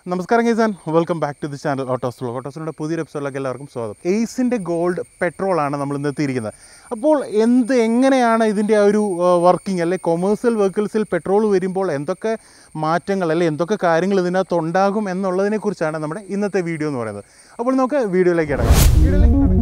നമസ്കാരം ഗൈസാൻ welcome back to the channel Autos ഓട്ടോസിൻ്റെ പുതിയൊരു എപ്പിസോഡിലേക്ക് എല്ലാവർക്കും സ്വാഗതം എയ്സിൻ്റെ ഗോൾഡ് പെട്രോളാണ് നമ്മൾ ഇന്ന് എത്തിയിരിക്കുന്നത് അപ്പോൾ എന്ത് എങ്ങനെയാണ് ഇതിൻ്റെ ആ ഒരു വർക്കിംഗ് അല്ലെ കൊമേഴ്സ്യൽ വെഹിക്കിൾസിൽ പെട്രോൾ വരുമ്പോൾ എന്തൊക്കെ മാറ്റങ്ങൾ അല്ലെ എന്തൊക്കെ കാര്യങ്ങൾ ഇതിനകത്ത് ഉണ്ടാകും എന്നുള്ളതിനെക്കുറിച്ചാണ് നമ്മുടെ ഇന്നത്തെ വീഡിയോ എന്ന് പറയുന്നത് അപ്പോൾ നമുക്ക് വീഡിയോയിലേക്ക് ഇടങ്ങാം വീഡിയോയിലേക്ക് കടക്കാം.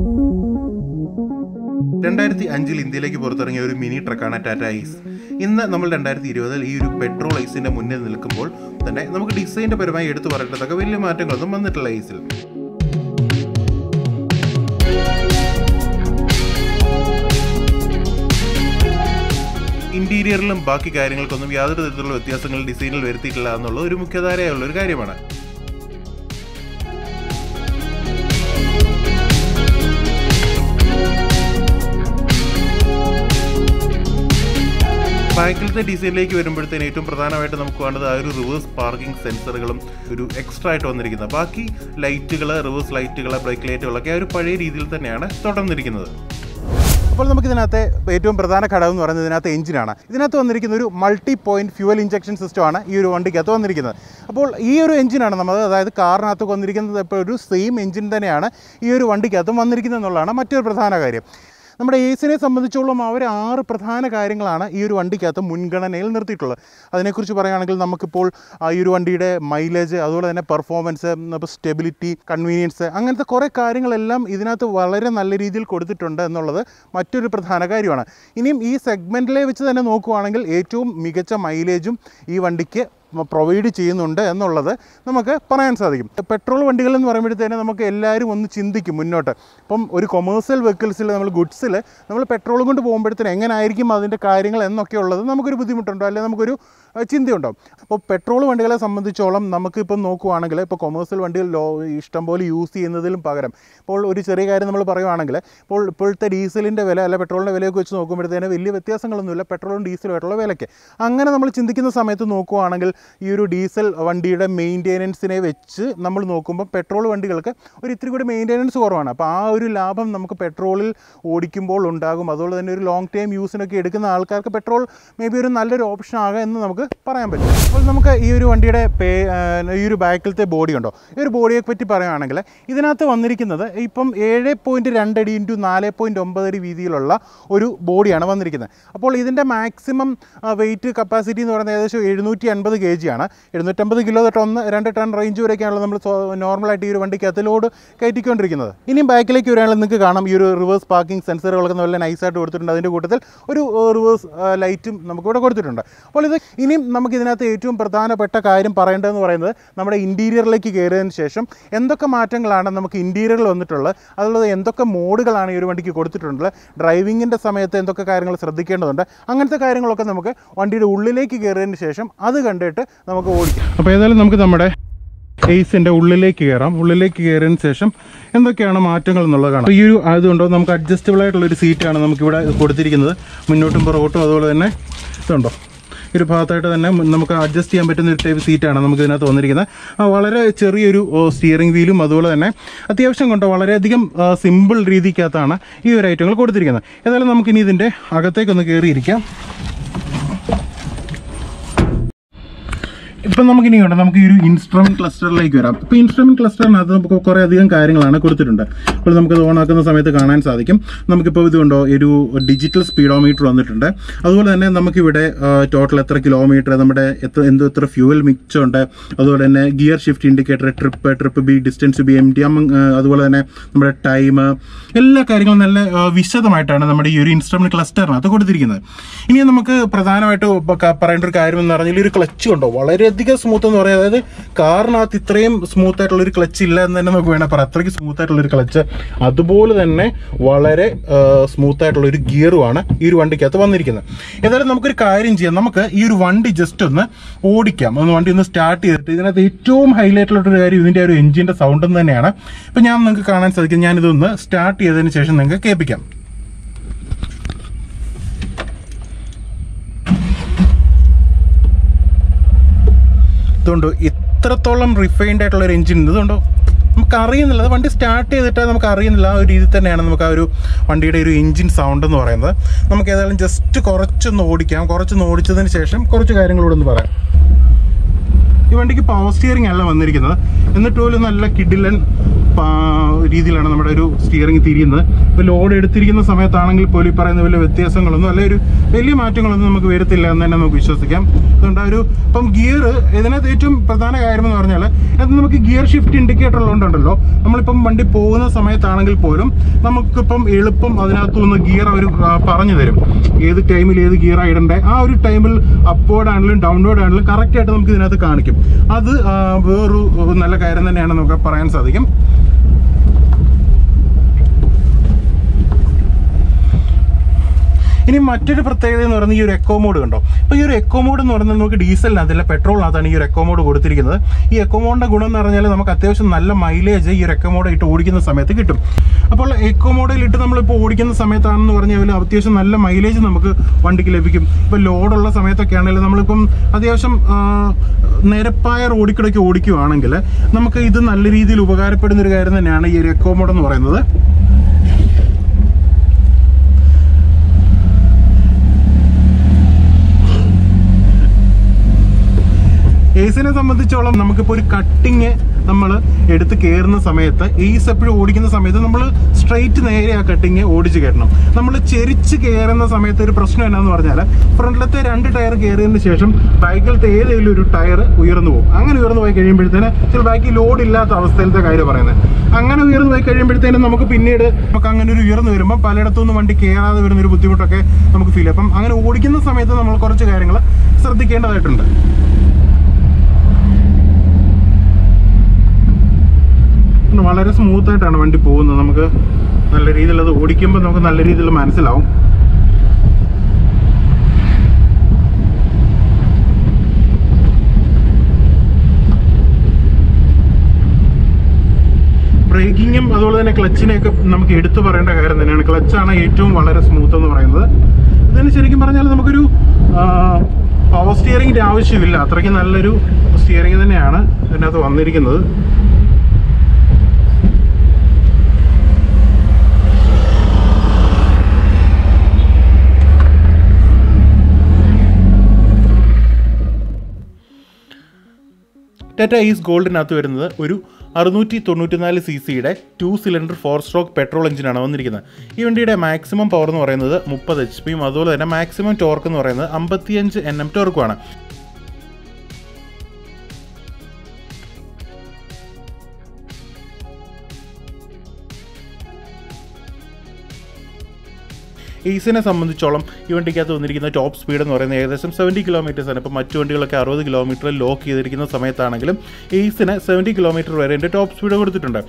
രണ്ടായിരത്തി അഞ്ചിൽ ഇന്ത്യയിലേക്ക് പുറത്തിറങ്ങിയ ഒരു മിനി ട്രക്കാണ് ടാറ്റ ഐസ് ഇന്ന് നമ്മൾ രണ്ടായിരത്തി ഇരുപതിൽ ഈ ഒരു പെട്രോൾ ഐസിന്റെ മുന്നിൽ നിൽക്കുമ്പോൾ തന്നെ നമുക്ക് ഡിസൈൻ്റെ പരമായി എടുത്തു പറയേണ്ടതൊക്കെ വലിയ മാറ്റങ്ങളൊന്നും വന്നിട്ടില്ല ഐസിൽ ഇന്റീരിയറിലും ബാക്കി കാര്യങ്ങൾക്കൊന്നും യാതൊരു തരത്തിലുള്ള വ്യത്യാസങ്ങൾ ഡിസൈനിൽ വരുത്തിയിട്ടില്ല എന്നുള്ളത് ഒരു മുഖ്യധാരയുള്ള ഒരു കാര്യമാണ് ബാക്കിലത്തെ ഡിസൈനിലേക്ക് വരുമ്പോഴത്തേന് ഏറ്റവും പ്രധാനമായിട്ട് നമുക്ക് വേണ്ടത് ആ ഒരു റിവേഴ്സ് പാർക്കിംഗ് സെൻസറുകളും ഒരു എക്സ്ട്രാ ആയിട്ട് വന്നിരിക്കുന്നത് ബാക്കി ലൈറ്റുകൾ റിവേഴ്സ് ലൈറ്റുകൾ ബ്രേക്ക് ലൈറ്റുകളൊക്കെ ആ ഒരു പഴയ രീതിയിൽ തന്നെയാണ് തുടർന്നിരിക്കുന്നത് അപ്പോൾ നമുക്ക് ഇതിനകത്തെ ഏറ്റവും പ്രധാന ഘടകം എന്ന് പറയുന്നത് ഇതിനകത്ത് എഞ്ചിനാണ് ഇതിനകത്ത് വന്നിരിക്കുന്ന ഒരു മൾട്ടി പോയിന്റ് ഫ്യൂവൽ ഇഞ്ചക്ഷൻ സിസ്റ്റമാണ് ഈ ഒരു വണ്ടിക്കകത്ത് വന്നിരിക്കുന്നത് അപ്പോൾ ഈ ഒരു എഞ്ചിനാണ് നമ്മൾ അതായത് കാറിനകത്ത് വന്നിരിക്കുന്നത് ഇപ്പോൾ ഒരു സെയിം എഞ്ചിൻ തന്നെയാണ് ഈ ഒരു വണ്ടിക്കകത്തും വന്നിരിക്കുന്നത് എന്നുള്ളതാണ് മറ്റൊരു പ്രധാന കാര്യം നമ്മുടെ ഏസിനെ സംബന്ധിച്ചോളം അവർ ആറ് പ്രധാന കാര്യങ്ങളാണ് ഈ ഒരു വണ്ടിക്കകത്ത് മുൻഗണനയിൽ നിർത്തിയിട്ടുള്ളത് അതിനെക്കുറിച്ച് പറയുകയാണെങ്കിൽ നമുക്കിപ്പോൾ ആ ഈ ഒരു വണ്ടിയുടെ മൈലേജ് അതുപോലെ തന്നെ പെർഫോമൻസ് ഇപ്പോൾ സ്റ്റെബിലിറ്റി കൺവീനിയൻസ് അങ്ങനത്തെ കുറേ കാര്യങ്ങളെല്ലാം ഇതിനകത്ത് വളരെ നല്ല രീതിയിൽ കൊടുത്തിട്ടുണ്ട് എന്നുള്ളത് മറ്റൊരു പ്രധാന കാര്യമാണ് ഇനിയും ഈ സെഗ്മെൻറ്റിലെ വെച്ച് തന്നെ നോക്കുവാണെങ്കിൽ ഏറ്റവും മികച്ച മൈലേജും ഈ വണ്ടിക്ക് പ്രൊവൈഡ് ചെയ്യുന്നുണ്ട് എന്നുള്ളത് നമുക്ക് പറയാൻ സാധിക്കും പെട്രോൾ വണ്ടികൾ എന്ന് പറയുമ്പോഴത്തേന് നമുക്ക് എല്ലാവരും ഒന്ന് ചിന്തിക്കും മുന്നോട്ട് ഇപ്പം ഒരു കൊമേഴ്സ്യൽ വെഹിക്കിൾസിൽ നമ്മൾ ഗുഡ്സിൽ നമ്മൾ പെട്രോൾ കൊണ്ട് പോകുമ്പോഴത്തേന് എങ്ങനെയായിരിക്കും അതിൻ്റെ കാര്യങ്ങൾ എന്നൊക്കെ ഉള്ളത് നമുക്കൊരു ബുദ്ധിമുട്ടുണ്ടോ അല്ലെങ്കിൽ നമുക്കൊരു അഹ് ചിന്തയുണ്ടാവും അപ്പോൾ പെട്രോൾ വണ്ടികളെ സംബന്ധിച്ചോളം നമുക്കിപ്പം നോക്കുവാണെങ്കിൽ ഇപ്പോൾ കൊമേഴ്സ്യൽ വണ്ടികൾ ലോ ഇഷ്ടംപോലെ യൂസ് ചെയ്യുന്നതിലും പകരം ഇപ്പോൾ ഒരു ചെറിയ കാര്യം നമ്മൾ പറയുവാണെങ്കിൽ ഇപ്പോൾ ഇപ്പോഴത്തെ ഡീസലിൻ്റെ വില അല്ല പെട്രോളിൻ്റെ വിലയൊക്കെ വെച്ച് നോക്കുമ്പോഴത്തേന് വലിയ വ്യത്യാസങ്ങളൊന്നുമില്ല പെട്രോളും ഡീസലുമായിട്ടുള്ള വിലയ്ക്ക് അങ്ങനെ നമ്മൾ ചിന്തിക്കുന്ന സമയത്ത് നോക്കുവാണെങ്കിൽ ഈ ഒരു ഡീസൽ വണ്ടിയുടെ മെയിൻ്റെനൻസിനെ വെച്ച് നമ്മൾ നോക്കുമ്പോൾ പെട്രോൾ വണ്ടികൾക്ക് ഒരു ഇത്തിരി കൂടി മെയിൻ്റെനൻസ് കുറവാണ് അപ്പോൾ ആ ഒരു ലാഭം നമുക്ക് പെട്രോളിൽ ഓടിക്കുമ്പോൾ ഉണ്ടാകും അതുപോലെ തന്നെ ഒരു ലോങ് ടൈം യൂസിനൊക്കെ എടുക്കുന്ന ആൾക്കാർക്ക് പെട്രോൾ മേ ബി ഒരു നല്ലൊരു ഓപ്ഷൻ ആകാം എന്ന് നമുക്ക് പറയാൻ പറ്റും അപ്പോൾ നമുക്ക് ഈ ഒരു വണ്ടിയുടെ പേ ഈ ഒരു ബാക്കിലത്തെ ബോഡി ഉണ്ടോ ഈ ഒരു ബോഡിയെ പറ്റി പറയുകയാണെങ്കിൽ ഇതിനകത്ത് വന്നിരിക്കുന്നത് ഇപ്പം ഏഴ് പോയിൻറ്റ് രണ്ടടി ഇൻറ്റു നാല് പോയിൻറ്റ് ഒമ്പത് അടി വീതിയിലുള്ള ഒരു ബോഡിയാണ് വന്നിരിക്കുന്നത് അപ്പോൾ ഇതിൻ്റെ മാക്സിമം വെയിറ്റ് കപ്പാസിറ്റി എന്ന് പറയുന്നത് ഏകദേശം എഴുന്നൂറ്റി അൻപത് കെ ജി ആണ് എഴുന്നൂറ്റമ്പത് കിലോ തൊട്ട് ഒന്ന് രണ്ട് ടൺ റേഞ്ച് വരെയൊക്കെയാണല്ലോ നമ്മൾ നോർമലായിട്ട് ഈ ഒരു വണ്ടിക്കകത്ത് ലോഡ് കയറ്റിക്കൊണ്ടിരിക്കുന്നത് ഇനിയും ബാക്കിലേക്ക് വരികയാണെങ്കിൽ നിങ്ങൾക്ക് കാണാം ഈ ഒരു റിവേഴ്സ് പാർക്കിംഗ് സെൻസറുകളൊക്കെ നല്ല നൈസായിട്ട് കൊടുത്തിട്ടുണ്ട് അതിൻ്റെ കൂട്ടത്തിൽ ഒരു റിവേഴ്സ് ലൈറ്റും നമുക്കിവിടെ കൊടുത്തിട്ടുണ്ട് അപ്പോൾ ഇത് ഇനിയും നമുക്ക് ഇതിനകത്ത് ഏറ്റവും പ്രധാനപ്പെട്ട കാര്യം പറയേണ്ടതെന്ന് പറയുന്നത് നമ്മുടെ ഇൻറ്റീരിയറിലേക്ക് കയറിയതിന് ശേഷം എന്തൊക്കെ മാറ്റങ്ങളാണ് നമുക്ക് ഇൻറ്റീരിയറിൽ വന്നിട്ടുള്ളത് അതുള്ളത് എന്തൊക്കെ മോഡുകളാണ് ഈ ഒരു വണ്ടിക്ക് കൊടുത്തിട്ടുള്ളത് ഡ്രൈവിങ്ങിൻ്റെ സമയത്ത് എന്തൊക്കെ കാര്യങ്ങൾ ശ്രദ്ധിക്കേണ്ടതുണ്ട് അങ്ങനത്തെ കാര്യങ്ങളൊക്കെ നമുക്ക് വണ്ടിയുടെ ഉള്ളിലേക്ക് കയറിയതിന് ശേഷം അത് കണ്ടിട്ട് നമുക്ക് ഓടിക്കാം അപ്പോൾ ഏതായാലും നമുക്ക് നമ്മുടെ എയ്സിൻ്റെ ഉള്ളിലേക്ക് കയറാം ഉള്ളിലേക്ക് കയറിയതിന് ശേഷം എന്തൊക്കെയാണ് മാറ്റങ്ങൾ എന്നുള്ളത് കാണാം അപ്പോൾ ഈ ഒരു അതുകൊണ്ടോ നമുക്ക് അഡ്ജസ്റ്റബിൾ ആയിട്ടുള്ള ഒരു സീറ്റാണ് നമുക്കിവിടെ കൊടുത്തിരിക്കുന്നത് മുന്നോട്ടും പുറകോട്ടും അതുപോലെ തന്നെ ഇതുണ്ടോ ഈ ഒരു ഭാഗത്തായിട്ട് തന്നെ നമുക്ക് അഡ്ജസ്റ്റ് ചെയ്യാൻ പറ്റുന്ന ഒരു ടൈപ്പ് സീറ്റാണ് നമുക്ക് ഇതിനകത്ത് വന്നിരിക്കുന്നത് ആ, വളരെ ചെറിയൊരു സ്റ്റിയറിംഗ് വീലും അതുപോലെ തന്നെ അത്യാവശ്യം കൊണ്ടോ വളരെയധികം സിമ്പിൾ രീതിക്കകത്താണ് ഈ ഒരു ഐറ്റങ്ങൾ കൊടുത്തിരിക്കുന്നത് ഏതായാലും നമുക്കിനി ഇതിൻ്റെ അകത്തേക്കൊന്ന് കയറിയിരിക്കാം ഇപ്പം നമുക്കിനി വേണ്ട നമുക്ക് ഈ ഒരു ഇൻസ്ട്രുമെന്റ് ക്ലസ്റ്ററിലേക്ക് വരാം ഇപ്പോൾ ഇൻസ്ട്രുമെന്റ് ക്ലസ്റ്ററിനകത്ത് നമുക്ക് കുറേ അധികം കാര്യങ്ങളാണ് കൊടുത്തിട്ടുണ്ട് ഇപ്പോൾ നമുക്കത് ഓൺ ആക്കുന്ന സമയത്ത് കാണാൻ സാധിക്കും നമുക്കിപ്പോൾ ഇതുകൊണ്ടോ ഒരു ഡിജിറ്റൽ സ്പീഡോമീറ്റർ വന്നിട്ടുണ്ട് അതുപോലെ തന്നെ നമുക്കിവിടെ ടോട്ടൽ എത്ര കിലോമീറ്റർ നമ്മുടെ എത്ര എന്തോ എത്ര ഫ്യൂവൽ മിക്സുണ്ട് അതുപോലെ തന്നെ gear shift indicator trip trip B distance B M T അതുപോലെ തന്നെ നമ്മുടെ ടൈം എല്ലാ കാര്യങ്ങളും നല്ല ആ, വിശദമായിട്ടാണ് നമ്മുടെ ഈ ഒരു ഇൻസ്ട്രുമെന്റ് ക്ലസ്റ്ററിനകത്ത് കൊടുത്തിരിക്കുന്നത് ഇനി നമുക്ക് പ്രധാനമായിട്ട് ഇപ്പൊ ക- പറയേണ്ട ഒരു കാര്യം എന്ന് പറഞ്ഞാൽ ഈ ഒരു ക്ലച്ച് ഉണ്ടോ വളരെയധികം സ്മൂത്ത് എന്ന് പറയാം അതായത് കാറിനകത്ത് ഇത്രയും സ്മൂത്ത് ആയിട്ടുള്ള ഒരു ക്ലച്ച് ഇല്ല എന്ന് തന്നെ നമുക്ക് വേണം പറയാം അത്രയ്ക്ക് സ്മൂത്ത് ആയിട്ടുള്ള ഒരു ക്ലച്ച് അതുപോലെ തന്നെ വളരെ സ്മൂത്ത് ആയിട്ടുള്ള ഒരു ഗിയറുമാണ് ഈ ഒരു വണ്ടിക്കകത്ത് വന്നിരിക്കുന്നത് ഏതായാലും നമുക്കൊരു കാര്യം ചെയ്യാം നമുക്ക് ഈ ഒരു വണ്ടി ജസ്റ്റ് ഒന്ന് ഓടിക്കാം ഒന്ന് വണ്ടി ഒന്ന് സ്റ്റാർട്ട് ചെയ്തിട്ട് ഇതിനകത്ത് ഏറ്റവും ഹൈലൈറ്റ് ആയിട്ടുള്ള ഒരു കാര്യം ഇതിന്റെ ആ ഒരു എഞ്ചിന്റെ സൗണ്ട് തന്നെയാണ് ഇപ്പൊ ഞാൻ നിങ്ങൾക്ക് കാണാൻ സാധിക്കും ഞാനിതൊന്ന് സ്റ്റാർട്ട് ചെയ്തതിന് ശേഷം നിങ്ങൾക്ക് കേൾപ്പിക്കാം ഇതുകൊണ്ടോ ഇത്രത്തോളം റിഫൈൻഡ് ആയിട്ടുള്ള ഒരു എഞ്ചിൻ ഇതുകൊണ്ടോ നമുക്ക് അറിയുന്നില്ല അത് വണ്ടി സ്റ്റാർട്ട് ചെയ്തിട്ട് നമുക്ക് അറിയുന്നില്ല ആ ഒരു രീതിയിൽ തന്നെയാണ് നമുക്ക് ആ ഒരു വണ്ടിയുടെ ഒരു എഞ്ചിൻ സൗണ്ട് എന്ന് പറയുന്നത് നമുക്ക് ഏതായാലും ജസ്റ്റ് കുറച്ചൊന്ന് ഓടിക്കാം കുറച്ചൊന്ന് ഓടിച്ചതിന് ശേഷം കുറച്ച് കാര്യങ്ങളോട് ഒന്ന് പറയാം ഈ വണ്ടിക്ക് പവർ സ്റ്റിയറിംഗ് അല്ല വന്നിരിക്കുന്നത് എന്നിട്ട് പോലും നല്ല കിഡിലൻ രീതിയിലാണ് നമ്മുടെ ഒരു സ്റ്റിയറിംഗ് തിരിയുന്നത് ഇപ്പോൾ ലോഡ് എടുത്തിരിക്കുന്ന സമയത്താണെങ്കിൽ പോലും ഈ പറയുന്ന വലിയ വ്യത്യാസങ്ങളൊന്നും അല്ലെങ്കിൽ ഒരു വലിയ മാറ്റങ്ങളൊന്നും നമുക്ക് വരത്തില്ല എന്ന് തന്നെ നമുക്ക് വിശ്വസിക്കാം അതുകൊണ്ട് ആ ഒരു ഇപ്പം ഗിയർ ഇതിനകത്ത് ഏറ്റവും പ്രധാന കാര്യം എന്ന് പറഞ്ഞാൽ അത് നമുക്ക് ഗിയർ ഷിഫ്റ്റ് ഇൻഡിക്കേറ്റർ ഉള്ളതുണ്ടല്ലോ നമ്മളിപ്പം വണ്ടി പോകുന്ന സമയത്താണെങ്കിൽ പോലും നമുക്കിപ്പം എളുപ്പം അതിനകത്തു നിന്ന് ഗിയർ അവർ പറഞ്ഞു തരും ഏത് ടൈമിൽ ഏത് ഗിയർ ഇടണ്ടേ ആ ഒരു ടൈമിൽ അപ്വേർഡ് ആണെങ്കിലും ഡൗൺവേർഡ് ആണെങ്കിലും കറക്റ്റായിട്ട് നമുക്ക് ഇതിനകത്ത് കാണിക്കും അത് ആ, വേറൊരു നല്ല കാര്യം തന്നെയാണ് നമുക്ക് പറയാൻ സാധിക്കും ഇനി മറ്റൊരു പ്രത്യേകത എന്ന് പറയുന്നത് ഈ ഒരു എക്കോ മോഡ് കണ്ടോ അപ്പോൾ ഈ ഒരു എക്കോ മോഡ് എന്ന് പറയുന്നത് നമുക്ക് ഡീസലിനകത്തല്ല പെട്രോളിനകത്താണ് ഈ ഒരു എക്കോ മോഡ് കൊടുത്തിരിക്കുന്നത് ഈ എക്കോ മോഡിന്റെ ഗുണം എന്ന് പറഞ്ഞാൽ നമുക്ക് അത്യാവശ്യം നല്ല മൈലേജ് ഈ ഒരു എക്കോ മോഡ് ഇട്ട് ഓടിക്കുന്ന സമയത്ത് കിട്ടും അപ്പോൾ എക്കോ മോഡിൽ ഇട്ട് നമ്മളിപ്പോൾ ഓടിക്കുന്ന സമയത്താണെന്ന് പറഞ്ഞാൽ അത്യാവശ്യം നല്ല മൈലേജ് നമുക്ക് വണ്ടിക്ക് ലഭിക്കും ഇപ്പോൾ ലോഡുള്ള സമയത്തൊക്കെ ആണെങ്കിലും നമ്മളിപ്പം അത്യാവശ്യം ആ, നിരപ്പായ റോഡിൽ കൂടെയൊക്കെ ഓടിക്കുവാണെങ്കിൽ നമുക്ക് ഇത് നല്ല രീതിയിൽ ഉപകാരപ്പെടുന്ന ഒരു കാര്യം തന്നെയാണ് ഈ ഒരു എക്കോ മോഡ് എന്ന് പറയുന്നത് ഏസിനെ സംബന്ധിച്ചോളം നമുക്കിപ്പോൾ ഒരു കട്ടിങ് നമ്മൾ എടുത്ത് കയറുന്ന സമയത്ത് ഏസ് എപ്പോഴും ഓടിക്കുന്ന സമയത്ത് നമ്മൾ സ്ട്രെയിറ്റ് നേരെ ആ കട്ടിങ് ഓടിച്ച് കയറണം നമ്മൾ ചെരിച്ച് കയറുന്ന സമയത്ത് ഒരു പ്രശ്നം എന്നാന്ന് പറഞ്ഞാൽ ഫ്രണ്ടിലത്തെ രണ്ട് ടയർ കയറിയതിന് ശേഷം ബൈക്കിലത്തെ ഏതെങ്കിലും ഒരു ടയർ ഉയർന്നു പോകും അങ്ങനെ ഉയർന്നു പോയി കഴിയുമ്പോഴത്തേന് ചില ബൈക്കിൽ ലോഡ് ഇല്ലാത്ത അവസ്ഥയിലത്തെ കാര്യം പറയുന്നത് അങ്ങനെ ഉയർന്നു പോയി കഴിയുമ്പോഴത്തേനും നമുക്ക് പിന്നീട് നമുക്ക് അങ്ങനെ ഒരു ഉയർന്നു വരുമ്പോൾ പലയിടത്തുനിന്ന് വണ്ടി കയറാതെ വരുന്ന ഒരു ബുദ്ധിമുട്ടൊക്കെ നമുക്ക് ഫീൽ ചെയ്യും അപ്പം അങ്ങനെ ഓടിക്കുന്ന സമയത്ത് നമ്മൾ കുറച്ച് കാര്യങ്ങൾ ശ്രദ്ധിക്കേണ്ടതായിട്ടുണ്ട് പിന്നെ വളരെ സ്മൂത്ത് ആയിട്ടാണ് വണ്ടി പോകുന്നത് നമുക്ക് നല്ല രീതിയിൽ അത് ഓടിക്കുമ്പോൾ നമുക്ക് നല്ല രീതിയിൽ മനസ്സിലാവും ബ്രേക്കിങ്ങും അതുപോലെ തന്നെ ക്ലച്ചിനെയൊക്കെ നമുക്ക് എടുത്തു പറയേണ്ട കാര്യം തന്നെയാണ് ക്ലച്ചാണ് ഏറ്റവും വളരെ സ്മൂത്ത് എന്ന് പറയുന്നത് ഇതിന് ശരിക്കും പറഞ്ഞാൽ നമുക്കൊരു പവർ സ്റ്റിയറിംഗിൻ്റെ ആവശ്യമില്ല അത്രയ്ക്ക് നല്ലൊരു സ്റ്റിയറിംഗ് തന്നെയാണ് ഇതിനകത്ത് വന്നിരിക്കുന്നത് ടാറ്റ ഈസ് ഗോൾഡിനകത്ത് വരുന്നത് ഒരു അറുന്നൂറ്റി തൊണ്ണൂറ്റിനാല് സി സിയുടെ two cylinder four stroke petrol എഞ്ചിനാണ് വന്നിരിക്കുന്നത് ഈ വണ്ടിയുടെ മാക്സിമം പവർ എന്ന് പറയുന്നത് മുപ്പത് എച്ച് പിയും അതുപോലെ തന്നെ മാക്സിമം ടോർക്ക് എന്ന് പറയുന്നത് അമ്പത്തിയഞ്ച് എൻ എം ടോർക്കുമാണ് ഈസിനെ സംബന്ധിച്ചോളം ഈ വണ്ടിക്കകത്ത് വന്നിരിക്കുന്ന ടോപ്പ് സ്പീഡ് എന്ന് പറയുന്നത് ഏകദേശം സെവൻറ്റി കിലോമീറ്റേഴ്സ് ആണ് ഇപ്പോൾ മറ്റു വണ്ടികളൊക്കെ അറുപത് കിലോമീറ്റർ ലോക്ക് ചെയ്തിരിക്കുന്ന സമയത്താണെങ്കിലും ഈസിന് സെവൻറ്റി കിലോമീറ്റർ വരെ എൻ്റെ ടോപ്പ് സ്പീഡ് കൊടുത്തിട്ടുണ്ട്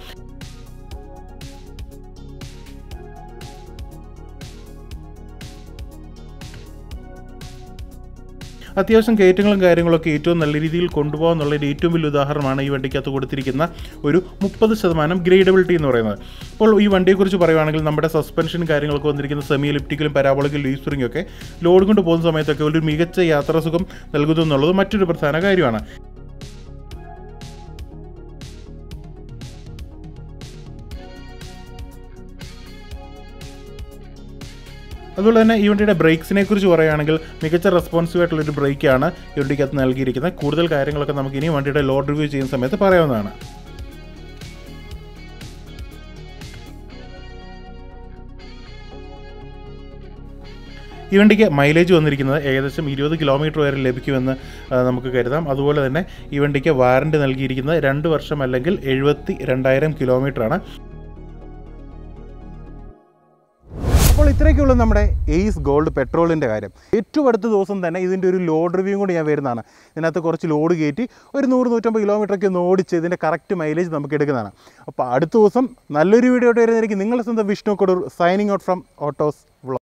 അത്യാവശ്യം കയറ്റങ്ങളും കാര്യങ്ങളൊക്കെ ഏറ്റവും നല്ല രീതിയിൽ കൊണ്ടുപോകാൻ എന്നുള്ളതിൻ്റെ ഏറ്റവും വലിയ ഉദാഹരണമാണ് ഈ വണ്ടിക്കകത്ത് കൊടുത്തിരിക്കുന്ന ഒരു മുപ്പത് ശതമാനം ഗ്രേഡബിലിറ്റി എന്ന് പറയുന്നത് അപ്പോൾ ഈ വണ്ടിയെക്കുറിച്ച് പറയുവാണെങ്കിൽ നമ്മുടെ സസ്പെൻഷൻ കാര്യങ്ങളൊക്കെ വന്നിരിക്കുന്ന സെമി എലിപ്റ്റിക്കലും പാരാബോളിക്കൽ ലീസ്റ്ററിംഗും ഒക്കെ ലോഡ് കൊണ്ട് പോകുന്ന സമയത്തൊക്കെ ഒരു മികച്ച യാത്രാസുഖം നൽകുന്നു എന്നുള്ളത് മറ്റൊരു പ്രധാന കാര്യമാണ് അതുപോലെ തന്നെ ഈ വണ്ടിയുടെ ബ്രേക്സിനെ കുറിച്ച് പറയുകയാണെങ്കിൽ മികച്ച റെസ്പോൺസീവ് ആയിട്ടുള്ള ഒരു ബ്രേക്കാണ് ഈ വണ്ടിക്കകത്ത് നൽകിയിരിക്കുന്നത് കൂടുതൽ കാര്യങ്ങളൊക്കെ നമുക്ക് ഇനി വണ്ടിയുടെ ലോഡ് റിവ്യൂ ചെയ്യുന്ന സമയത്ത് പറയാവുന്നതാണ് ഈ വണ്ടിക്ക് മൈലേജ് വന്നിരിക്കുന്നത് ഏകദേശം ഇരുപത് കിലോമീറ്റർ വരെ ലഭിക്കുമെന്ന് ആ, നമുക്ക് കരുതാം അതുപോലെ തന്നെ ഈ വണ്ടിക്ക് വാറൻറ്റി നൽകിയിരിക്കുന്നത് രണ്ട് വർഷം അല്ലെങ്കിൽ എഴുപത്തി രണ്ടായിരം കിലോമീറ്ററാണ് അപ്പോൾ ഇത്രയൊക്കെയുള്ളൂ നമ്മുടെ എയ്സ് ഗോൾഡ് പെട്രോളിൻ്റെ കാര്യം ഏറ്റവും അടുത്ത ദിവസം തന്നെ ഇതിൻ്റെ ഒരു ലോഡ് റിവ്യൂ കൂടി ഞാൻ വരുന്നതാണ് ഇതിനകത്ത് കുറച്ച് ലോഡ് കയറ്റി ഒരു നൂറ് നൂറ്റമ്പത് കിലോമീറ്ററൊക്കെ ഒന്ന് ഓടിച്ച് ഇതിൻ്റെ കറക്റ്റ് മൈലേജ് നമുക്ക് എടുക്കുന്നതാണ് അപ്പോൾ അടുത്ത ദിവസം നല്ലൊരു വീഡിയോ ആയിട്ട് വരുന്നതായിരിക്കും നിങ്ങളെ സ്വന്തം Vishnu Kodur signing out from Autos vlog